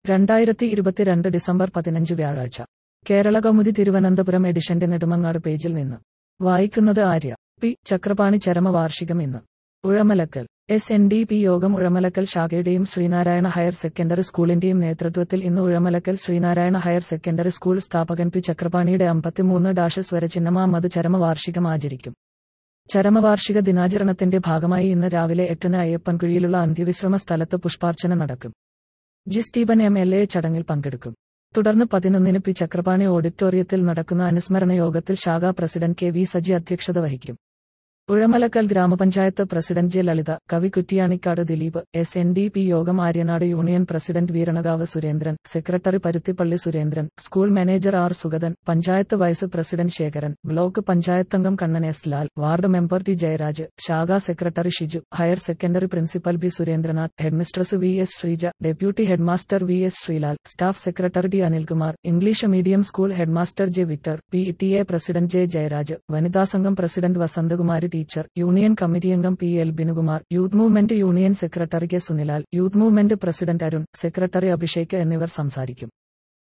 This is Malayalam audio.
രണ്ടായിരത്തി ഇരുപത്തിരണ്ട് ഡിസംബർ പതിനഞ്ച് വ്യാഴാഴ്ച കേരള കൗമുദി തിരുവനന്തപുരം എഡിഷന്റെ നെടുമങ്ങാട് പേജിൽ നിന്ന് വായിക്കുന്നത് ആര്യ പി ചക്രപാണി ചരമവാർഷികം ഇന്ന് Uzhamalakkal S N D P Yogam Uzhamalakkal ശാഖയുടെയും ശ്രീനാരായണ ഹയർ സെക്കൻഡറി സ്കൂളിന്റെയും നേതൃത്വത്തിൽ ഇന്ന് Uzhamalakkal Sreenarayana higher secondary school സ്ഥാപകൻ പി ചക്രപാണിയുടെ അമ്പത്തിമൂന്ന് ഡാഷ് സ്വരചിഹ്നമാമത് ചരമവാർഷികം ആചരിക്കും ചരമവാർഷിക ദിനാചരണത്തിന്റെ ഭാഗമായി ഇന്ന് രാവിലെ എട്ടിന് അയ്യപ്പൻകുഴിയിലുള്ള അന്ത്യവിശ്രമ സ്ഥലത്ത് പുഷ്പാർച്ചന നടക്കും G Stephen M L A ചടങ്ങിൽ പങ്കെടുക്കും തുടർന്ന് പതിനൊന്നിന് പി ചക്രപാണി ഓഡിറ്റോറിയത്തിൽ നടക്കുന്ന അനുസ്മരണ യോഗത്തിൽ ശാഖാ പ്രസിഡന്റ് കെ വി സജി അധ്യക്ഷത വഹിക്കും ഉഴമലക്കൽ ഗ്രാമപഞ്ചായത്ത് പ്രസിഡന്റ് ജെ ലളിത കവി Kuttiyanikkad Dileep S N D P Yogam Aryanad union president Veeranakavu Surendran secretary Paruthippally Surendran school manager R Sugathan panchayat vice president Sekharan block പഞ്ചായത്തംഗം Kannan S Lal ward member T Jayaraj ശാഖാ secretary Shiju higher secondary principal B Surendranath headmistress V S Sreeja deputy headmaster V S Sreelal staff secretary T Anilkumar English medium school headmaster J Victor P T A president J Jayaraj വനിതാ സംഘം president Vasanthakumari teacher union committee അംഗം P L Binukumar youth movement union secretary K Sunilal youth movement president Arun secretary Abhishek എന്നിവർ സംസാരിക്കും